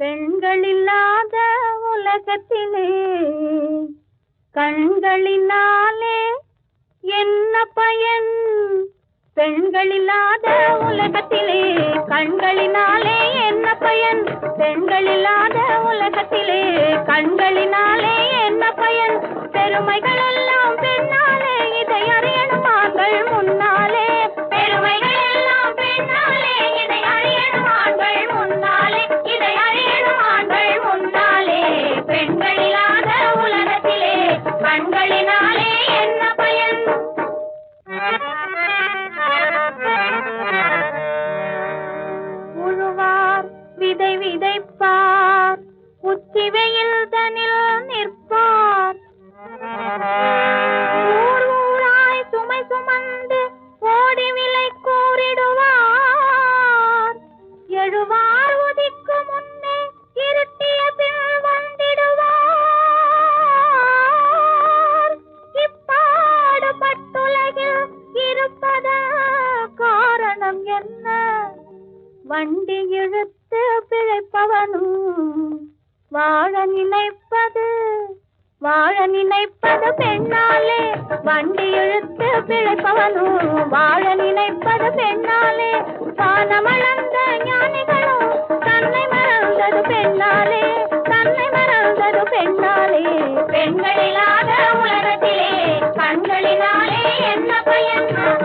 பெண்கள் இல்லாத உலகத்திலே கண்களினாலே என்ன பயன் பெண்கள் இல்லாத உலகத்திலே கண்களினாலே என்ன பயன் பெண்கள் இல்லாத உலகத்திலே கண்களினாலே என்ன பயன் பெருமைகள் எல்லாம் பெண்ணாலே இதை அறியணும் ஆண்கள் முன்னாலே பெருமைகள் எல்லாம் பெண்ணாலே இதை அறியணும் ஆண்கள் முன்னாலே இதை அறியணும் ஆண்கள் முன்னாலே பெண்கள் இல்லாத உலகத்திலே கண்களினாலே என்ன பயன் உழுவார் விதை விதைப்பார் உச்சி வெயில் தனில் நிற்பார் ஊர் ஊராய் சுமை சுமந்து ஓடி விலை கூறிடுவார் எழுவார் உதிக்கு முன்னே இருட்டிய பின் வந்திடுவார் இப்பாடுபட்டுலகில் இருப்பத காரணம் என்ன வண்டி இழுத்து பிழைப்பவனும் வாழ நினைப்பது வாழ நினைப்பது பெண்ணாலே வண்டி இழுத்து பிழைப்பவனும் வாழ நினைப்பது பெண்ணாலே வானமளந்த ஞானிகளும் தன்னை மறந்தது பெண்ணாலே தன்னை மறந்தது பெண்ணாலே பெண்களில்லாத உலகத்திலே கண்களினாலே என்ன பயன்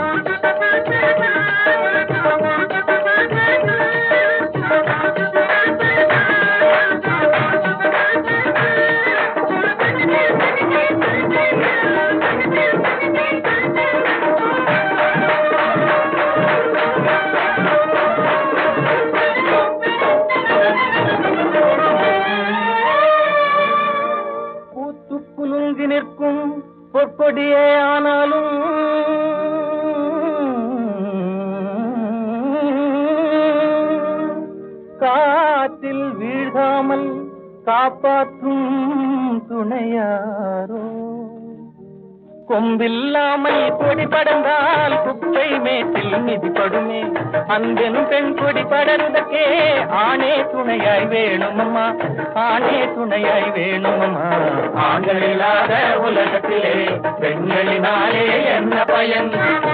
பூத்து குலுங்கி நிற்கும் பொற்கொடியே ஆனாலும் காற்றில் வீழ்காமல் காப்பாற்றும் துணையாரோ கொம்பில்லாமல் கொடி படர்ந்தால் குப்பை மேட்டில் மிதிப்படுமே அன்பெனும் பெண் கொடி படர்ந்தக்கே ஆணே துணையாய் வேணுமம்மா ஆணே துணையாய் வேணுமம்மா ஆண்கள் இல்லாத உலகத்திலே பெண்களினாலே என்ன பயன்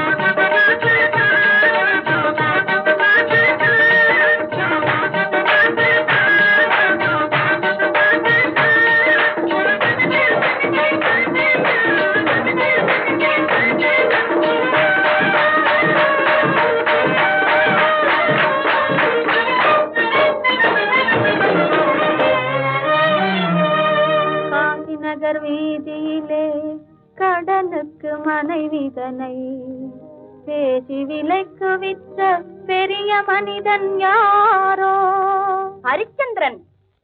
காந்தி நகர் வீதியிலே கடனுக்கு மனைவிதனை பேசி விலைக்கு விற்ற பெரிய மனிதன் யாரோ ஹரிச்சந்திரன்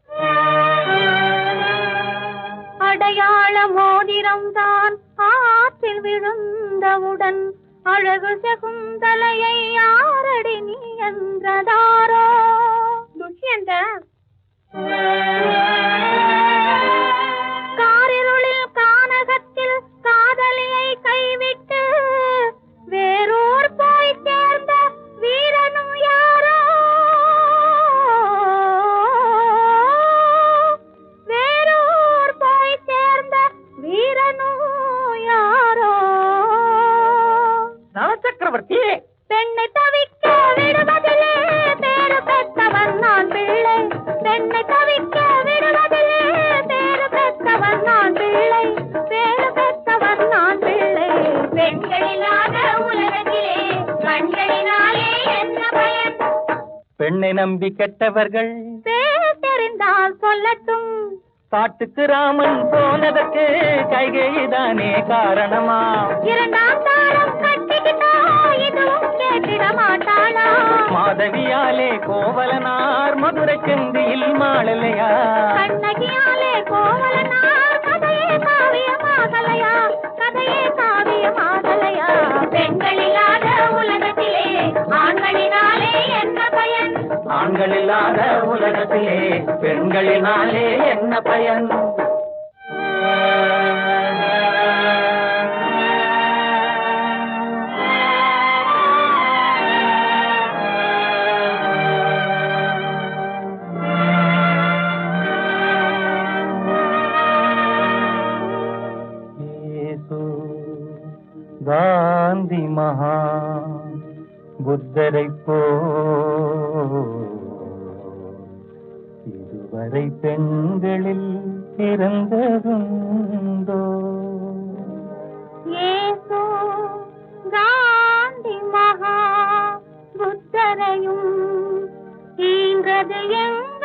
அடையாள மோதிரம் தான் ஆற்றில் விழுந்தவுடன் அழகு சகுந்தலையை யாரடி நீ என்றதாரோ துஷ்யந்த காரிருளில் கானகத்தில் காதலியை கைவிட்டு வேறோர் போய் சேர்ந்த வீரனும் யாரோ வேறோர் போய் சேர்ந்த வீரனும் யாரோ சக்கரவர்த்தி பெண்ணை தவிக்க விடுவதிலே பேரு பெற்றவன் நான் பிள்ளை பெண்ணை தவிக்க விடுவதிலே பேரு பெற்றவன் நான் பிள்ளை பேரு பெற்றவன் நான் பிள்ளை பெண்களில்லாத உலகத்திலே கண்களினாலே என்ன பயன் பெண்ணை நம்பி கெட்டவர்கள் பேர் தெரிந்தால் சொல்லட்டும் காட்டுக்கு ராமன் போனதற்கு கைகைதானே காரணமா இரண்டாம் தாரம் கட்டிக்கிட்டா இதுவும் கேட்டிட மாட்டாளா மாதவியாலே கோவலனார் மதுரை செந்தியில் மாளலையா கண்ணகியாலே கோவலனார் கதையே காவியமாகலையா கதையே காவியமாகலையா பெண்களில்லாத உலகத்திலே ஆண்களினாலே என்ன பயன் ஆண்கள் இல்லாத உலகத்திலே பெண்களினாலே என்ன பயன் மகா புத்தரை போ இதுவரை பெண்களில் பிறந்ததுண்டோ ஏசு காந்தி மகா புத்தரையும் ஈன்றது எங்கள்